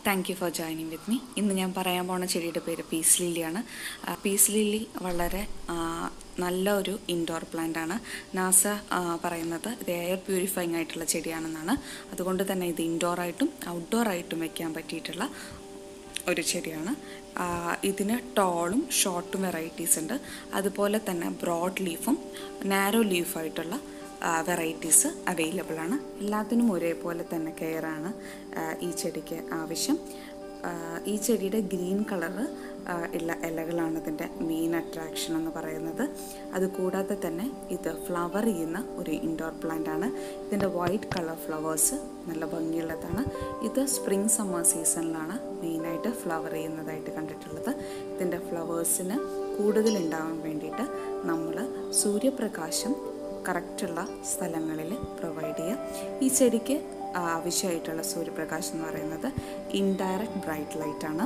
thank you for joining with me ഇന്ന് ഞാൻ പറയാൻ പോണ ചെടിയുടെ പേര് പീസ് ലില്ലിയാണ് ആ, പീസ് ലില്ലി വളരെ ആ, നല്ല ഒരു ഇൻഡോർ പ്ലാന്റ് ആണ് നാസ ആ, പറയുന്നത് ഇത് എയർ പ്യൂരിഫൈങ് ആയിട്ടുള്ള ചെടിയാണെന്നാണ് അതുകൊണ്ട് തന്നെ ഇത് ഇൻഡോർ ആയിട്ടും ഔട്ട്ഡോർ ആയിട്ടും വെക്കാൻ പറ്റിയിട്ടുള്ള ഒരു ചെടിയാണ് ആ, ഇതിന് ടോളും ഷോർട്ടും വെറൈറ്റീസ് ഉണ്ട് അതുപോലെ തന്നെ ബ്രോഡ് ലീഫും നാരോ ലീഫായിട്ടുള്ള വെറൈറ്റീസ് അവൈലബിൾ ആണ് എല്ലാത്തിനും ഒരേപോലെ തന്നെ കെയറാണ് ഈ ചെടിക്ക് ആവശ്യം ആ, ഈ ചെടിയുടെ ഗ്രീൻ കളറ് ഉള്ള ഇലകളാണ് ഇതിൻ്റെ മെയിൻ അട്രാക്ഷൻ എന്ന് പറയുന്നത് അതുകൂടാതെ തന്നെ ഇത് ഫ്ലവർ ചെയ്യുന്ന ഒരു ഇൻഡോർ പ്ലാന്റ് ആണ് ഇതിൻ്റെ വൈറ്റ് കളർ ഫ്ലവേഴ്സ് നല്ല ഭംഗിയുള്ളതാണ് ഇത് സ്പ്രിങ് സമ്മർ സീസണിലാണ് മെയിനായിട്ട് ഫ്ലവർ ചെയ്യുന്നതായിട്ട് കണ്ടിട്ടുള്ളത് ഇതിൻ്റെ ഫ്ലവേഴ്സിന് കൂടുതൽ ഉണ്ടാവാൻ വേണ്ടിയിട്ട് നമ്മൾ സൂര്യപ്രകാശം കറക്റ്റുള്ള സ്ഥലങ്ങളിൽ പ്രൊവൈഡ് ചെയ്യുക ഈ ചെടിക്ക് ആവശ്യമായിട്ടുള്ള സൂര്യപ്രകാശം എന്ന് പറയുന്നത് ഇൻഡയറക്റ്റ് ബ്രൈറ്റ് ലൈറ്റാണ്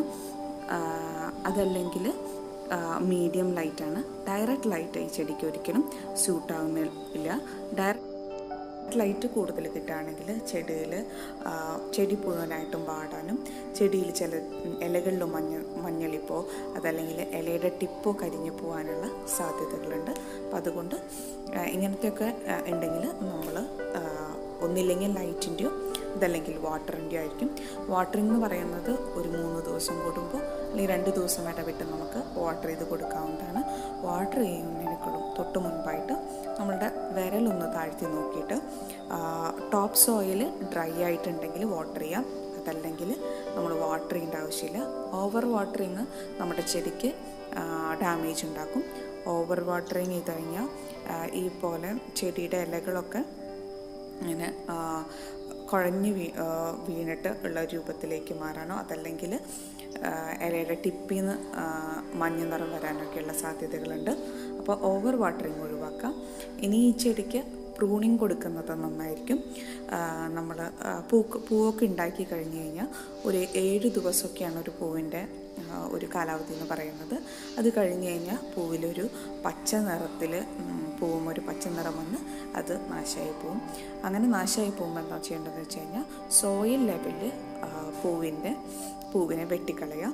അതല്ലെങ്കിൽ മീഡിയം ലൈറ്റാണ് ഡയറക്റ്റ് ലൈറ്റ് ഈ ചെടിക്ക് ഒരിക്കലും സ്യൂട്ടാവുന്നില്ല ഡയറക്റ്റ് ലൈറ്റ് കൂടുതൽ കിട്ടുകയാണെങ്കിൽ ചെടിയിൽ ചെടി മുഴുവനായിട്ടും വാടാനും ചെടിയിൽ ചില ഇലകളിൽ മഞ്ഞ മഞ്ഞളിപ്പോ അതല്ലെങ്കിൽ ഇലയുടെ ടിപ്പോ കരിഞ്ഞു പോകാനുള്ള സാധ്യതകളുണ്ട് അപ്പം അതുകൊണ്ട് ആ, ഇങ്ങനത്തെയൊക്കെ ആ, ഉണ്ടെങ്കിൽ നമ്മൾ ഒന്നില്ലെങ്കിൽ ലൈറ്റിൻ്റെയോ ഇതല്ലെങ്കിൽ വാട്ടറിൻ്റെയോ ആയിരിക്കും വാട്ടറിംഗ് എന്ന് പറയുന്നത് ഒരു മൂന്ന് ദിവസം കൂടുമ്പോൾ അല്ലെങ്കിൽ രണ്ട് ദിവസം ഇടവിട്ട് നമുക്ക് വാട്ടർ ചെയ്ത് കൊടുക്കാവുന്നതാണ് വാട്ടർ ചെയ്യുന്നതിനേക്കാളും തൊട്ട് മുൻപായിട്ട് നമ്മളുടെ വിരലൊന്ന് താഴ്ത്തി നോക്കിയിട്ട് ടോപ്പ് സോയിൽ ഡ്രൈ ആയിട്ടുണ്ടെങ്കിൽ വാട്ടർ ചെയ്യാം അതല്ലെങ്കിൽ നമ്മൾ വാട്ടർ ചെയ്യേണ്ട ആവശ്യമില്ല ഓവർ വാട്ടറിങ് നമ്മുടെ ചെടിക്ക് ഡാമേജ് ഉണ്ടാക്കും ഓവർ വാട്ടറിങ് ചെയ്ത് കഴിഞ്ഞാൽ ആ, ഈ പോലെ ചെടിയുടെ ഇലകളൊക്കെ ഇങ്ങനെ ആ, കുഴഞ്ഞ് വീ ആ, വീണിട്ട് ഉള്ള രൂപത്തിലേക്ക് മാറാനോ അതല്ലെങ്കിൽ ആ, ഇലയുടെ ടിപ്പിൽ നിന്ന് മഞ്ഞ നിറം വരാനൊക്കെയുള്ള സാധ്യതകളുണ്ട് അപ്പോൾ ഓവർ വാട്ടറിങ് ഒഴിവാക്കാം ഇനി ഈ ചെടിക്ക് പ്രൂണിങ് കൊടുക്കുന്നത് നന്നായിരിക്കും നമ്മൾ പൂക്ക് പൂവൊക്കെ ഉണ്ടാക്കി കഴിഞ്ഞ് കഴിഞ്ഞാൽ ഒരു ഏഴ് ദിവസമൊക്കെയാണ് ഒരു പൂവിൻ്റെ ആ, ഒരു കാലാവധി എന്ന് പറയുന്നത് അത് കഴിഞ്ഞ് കഴിഞ്ഞാൽ പൂവിലൊരു പച്ച നിറത്തിൽ പൂവും ഒരു പച്ച നിറം വന്ന് അത് നാശമായി പോവും അങ്ങനെ നാശമായി പോകുമ്പോൾ എന്താ ചെയ്യേണ്ടതെന്ന് വെച്ച് കഴിഞ്ഞാൽ സോയിൽ ലെവലിൽ പൂവിൻ്റെ പൂവിനെ വെട്ടിക്കളയുക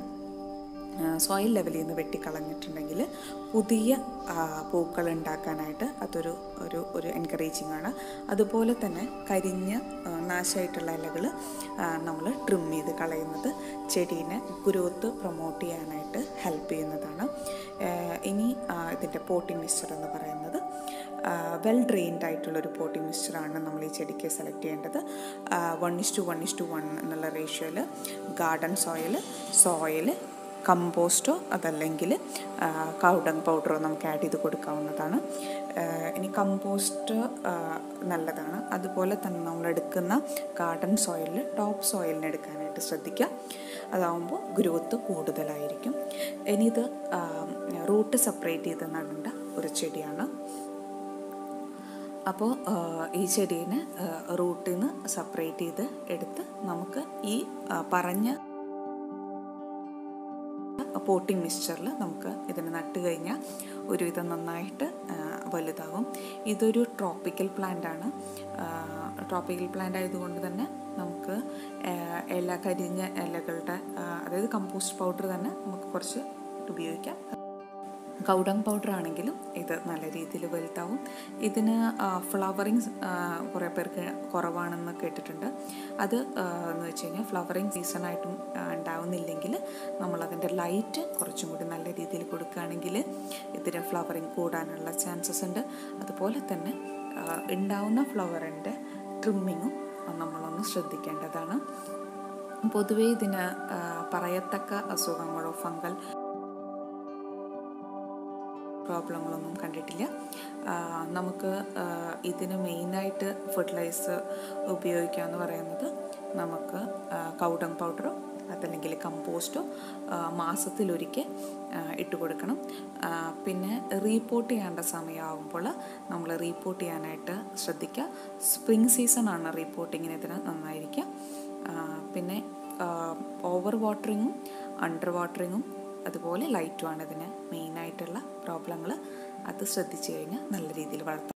സോയിൽ ലെവലിൽ നിന്ന് വെട്ടിക്കളഞ്ഞിട്ടുണ്ടെങ്കിൽ പുതിയ ആ, പൂക്കൾ ഉണ്ടാക്കാനായിട്ട് അതൊരു ഒരു ഒരു എൻകറേജിങ് ആണ് അതുപോലെ തന്നെ കരിഞ്ഞ ആ, നാശമായിട്ടുള്ള ഇലകൾ നമ്മൾ ട്രിം ചെയ്ത് കളയുന്നത് ചെടീനെ ഗ്രോത്ത് പ്രൊമോട്ട് ചെയ്യാനായിട്ട് ഹെൽപ്പ് ചെയ്യുന്നതാണ് ആ, ഇനി ഇതിൻ്റെ പോട്ടിംഗ് മിക്സ്ചർ എന്ന് പറയുന്നത് വെൽ ഡ്രെയിൻഡ് ആയിട്ടുള്ളൊരു പോട്ടിംഗ് മിക്സ്ചറാണ് നമ്മൾ ഈ ചെടിക്ക് സെലക്ട് ചെയ്യേണ്ടത് one is to one is to one എന്നുള്ള റേഷ്യോയിൽ ഗാർഡൻ സോയിൽ സോയിൽ കമ്പോസ്റ്റോ അതല്ലെങ്കിൽ കൗഡങ് പൗഡറോ നമുക്ക് ആഡ് ചെയ്ത് കൊടുക്കാവുന്നതാണ് ആ, ഇനി കമ്പോസ്റ്റ് ആ, നല്ലതാണ് അതുപോലെ തന്നെ നമ്മൾ എടുക്കുന്ന ഗാർഡൻ സോയിലിൽ ടോപ്പ് സോയിലിന് എടുക്കാനായിട്ട് ശ്രദ്ധിക്കുക അതാവുമ്പോൾ ഗ്രോത്ത് കൂടുതലായിരിക്കും ഇനി ഇത് റൂട്ട് സെപ്പറേറ്റ് ചെയ്ത് നടേണ്ട ഒരു ചെടിയാണ് അപ്പോൾ ഈ ചെടീനെ റൂട്ടിൽ നിന്ന് സെപ്പറേറ്റ് ചെയ്ത് എടുത്ത് നമുക്ക് ഈ ആ, പറഞ്ഞ പോട്ടിംഗ് മിക്സ്ചറിൽ നമുക്ക് ഇതിന് നട്ട് കഴിഞ്ഞാൽ ഒരുവിധം നന്നായിട്ട് ആ, വലുതാവും ഇതൊരു ട്രോപ്പിക്കൽ പ്ലാന്റ് ആണ് ട്രോപ്പിക്കൽ പ്ലാന്റ് ആയതുകൊണ്ട് തന്നെ നമുക്ക് ആ, ഇല കരിഞ്ഞ ഇലകളുടെ ആ, അതായത് കമ്പോസ്റ്റ് പൗഡർ തന്നെ നമുക്ക് കുറച്ച് ഉപയോഗിക്കാം കൗഡങ് പൗഡർ ആണെങ്കിലും ഇത് നല്ല രീതിയിൽ വലുതാവും ഇതിന് ഫ്ലവറിങ് കുറേ പേർക്ക് കുറവാണെന്ന് കേട്ടിട്ടുണ്ട് അത് ആ, എന്ന് വെച്ച് കഴിഞ്ഞാൽ ഫ്ലവറിങ് സീസണായിട്ടും ഉണ്ടാവുന്നില്ലെങ്കിൽ നമ്മളതിൻ്റെ ലൈറ്റ് കുറച്ചും കൂടി നല്ല രീതിയിൽ കൊടുക്കുകയാണെങ്കിൽ ഇതിന് ഫ്ലവറിങ് കൂടാനുള്ള ചാൻസസ് ഉണ്ട് അതുപോലെ തന്നെ ആ, ഉണ്ടാവുന്ന ഫ്ലവറിൻ്റെ ട്രിമ്മിങ്ങും നമ്മളൊന്ന് ശ്രദ്ധിക്കേണ്ടതാണ് പൊതുവേ ഇതിന് ആ, പറയത്തക്ക അസുഖങ്ങളോ ഫംഗൽ പ്രോബ്ലങ്ങളൊന്നും കണ്ടിട്ടില്ല ആ, നമുക്ക് ആ, ഇതിന് മെയിനായിട്ട് ഫെർട്ടിലൈസർ ഉപയോഗിക്കുക എന്ന് പറയുന്നത് നമുക്ക് കൗഡങ് പൗഡറോ അതല്ലെങ്കിൽ കമ്പോസ്റ്റോ ആ, മാസത്തിലൊരിക്കൽ ആ, ഇട്ട് കൊടുക്കണം ആ, പിന്നെ റീപോർട്ട് ചെയ്യേണ്ട സമയമാകുമ്പോൾ നമ്മൾ റീപോർട്ട് ചെയ്യാനായിട്ട് ശ്രദ്ധിക്കുക സ്പ്രിങ് സീസണാണ് റീപോർട്ടിങ്ങിന് ഇതിന് നന്നായിരിക്കുക ആ, പിന്നെ ഓവർ വാട്ടറിങ്ങും അണ്ടർ വാട്ടറിങ്ങും അതുപോലെ ലൈറ്റുമാണ് ഇതിന് മെയിനായിട്ടുള്ള പ്രോബ്ലങ്ങൾ അത് ശ്രദ്ധിച്ചു കഴിഞ്ഞാൽ നല്ല രീതിയിൽ വളർത്താം